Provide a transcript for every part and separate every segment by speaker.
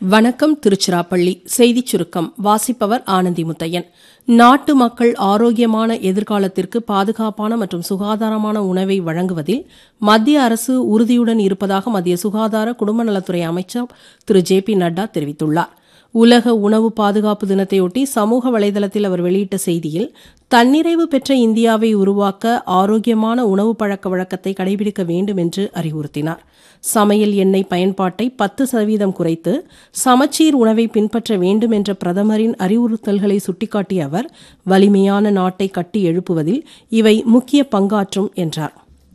Speaker 1: வணக்கம் திருச்சிராப்பள்ளி செய்திச் சுருக்கம் வாசிப்பவர் ஆனந்தி முத்தையன் நாட்டு மக்கள் ஆரோக்கியமான எதிர்காலத்திற்கு பாதுகாப்பான மற்றும் சுகாதாரமான உணவை வழங்குவதில் மத்திய அரசு உறுதியுடன் இருப்பதாக மத்திய சுகாதார குடும்ப நலத்துறை அமைச்சர் திரு ஜே பி நட்டா தெரிவித்துள்ளார் உலக உணவு பாதுகாப்பு தினத்தையொட்டி சமூக வலைதளத்தில் அவர் வெளியிட்ட செய்தியில் தன்னிறைவு பெற்ற இந்தியாவை உருவாக்க ஆரோக்கியமான உணவு பழக்க வழக்கத்தை கடைபிடிக்க வேண்டும் என்று அறிவுறுத்தினார் சமையல் எண்ணெய் பயன்பாட்டை பத்து சதவீதம் குறைத்து சமச்சீர் உணவை பின்பற்ற வேண்டும் என்ற பிரதமரின் அறிவுறுத்தல்களை சுட்டிக்காட்டிய அவர் வலிமையான நாட்டை கட்டி எழுப்புவதில் இவை முக்கிய பங்காற்றும் என்றார்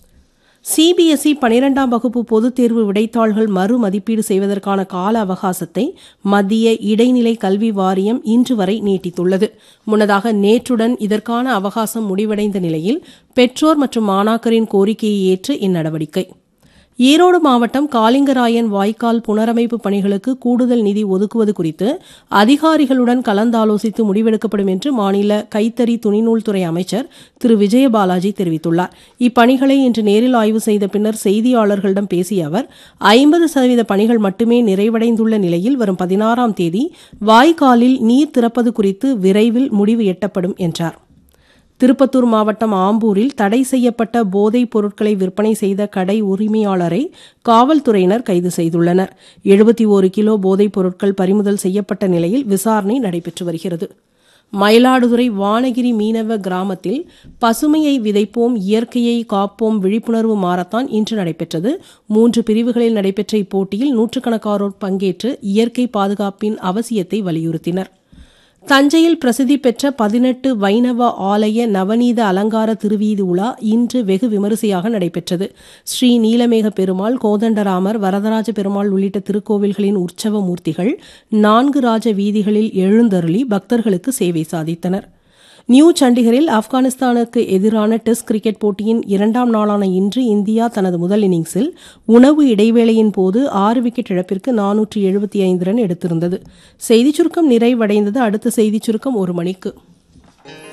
Speaker 1: சிபிஎஸ்இ பனிரெண்டாம் வகுப்பு பொதுத் தேர்வு விடைத்தாள்கள் மறு மதிப்பீடு செய்வதற்கான கால அவகாசத்தை மத்திய இடைநிலை கல்வி வாரியம் இன்று வரை நீட்டித்துள்ளது முன்னதாக நேற்றுடன் இதற்கான அவகாசம் முடிவடைந்த நிலையில் பெற்றோர் மற்றும் மாணாக்கரின் கோரிக்கையை ஏற்று இந்நடவடிக்கை ஈரோடு மாவட்டம் காலிங்கராயன் வாய்க்கால் புனரமைப்பு பணிகளுக்கு கூடுதல் நிதி ஒதுக்குவது குறித்து அதிகாரிகளுடன் கலந்தாலோசித்து முடிவெடுக்கப்படும் என்று மாநில கைத்தறி துணிநூல்துறை அமைச்சர் திரு விஜயபாலாஜி தெரிவித்துள்ளார் இப்பணிகளை இன்று நேரில் ஆய்வு செய்த பின்னர் செய்தியாளர்களிடம் பேசிய அவர் ஐம்பது சதவீத பணிகள் மட்டுமே நிறைவடைந்துள்ள நிலையில் வரும் பதினாறாம் தேதி வாய்க்காலில் நீர் திறப்பது குறித்து விரைவில் முடிவு எட்டப்படும் என்றார் திருப்பத்தூர் மாவட்டம் ஆம்பூரில் தடை செய்யப்பட்ட போதைப் பொருட்களை விற்பனை செய்த கடை உரிமையாளரை காவல்துறையினர் கைது செய்துள்ளனர் எழுபத்தி ஒரு கிலோ போதைப் பொருட்கள் பறிமுதல் செய்யப்பட்ட நிலையில் விசாரணை நடைபெற்று வருகிறது மயிலாடுதுறை வானகிரி மீனவ கிராமத்தில் பசுமையை விதைப்போம் இயற்கையை காப்போம் விழிப்புணர்வு மாரத்தான் இன்று நடைபெற்றது மூன்று பிரிவுகளில் நடைபெற்ற இப்போட்டியில் நூற்றுக்கணக்கானோர் பங்கேற்று இயற்கை பாதுகாப்பின் அவசியத்தை வலியுறுத்தினர் தஞ்சையில் பிரசித்தி பெற்ற பதினெட்டு வைணவ ஆலய நவநீத அலங்கார திருவீதி உலா இன்று வெகு விமரிசையாக நடைபெற்றது ஸ்ரீ நீலமேக பெருமாள் கோதண்டராமர் வரதராஜ பெருமாள் உள்ளிட்ட திருக்கோவில்களின் உற்சவ மூர்த்திகள் நான்கு ராஜ வீதிகளில் எழுந்தருளி பக்தர்களுக்கு சேவை சாதித்தனர் நியூ சண்டிகரில் ஆப்கானிஸ்தானுக்கு எதிரான டெஸ்ட் கிரிக்கெட் போட்டியின் இரண்டாம் நாளான இன்று இந்தியா தனது முதல் இன்னிங்ஸில் உணவு இடைவேளையின் போது ஆறு விக்கெட் இழப்பிற்கு நானூற்று எழுபத்தி ஐந்து ரன் எடுத்திருந்தது செய்திச் சுருக்கம் நிறைவடைந்தது அடுத்த செய்திச் சுருக்கம் ஒரு மணிக்கு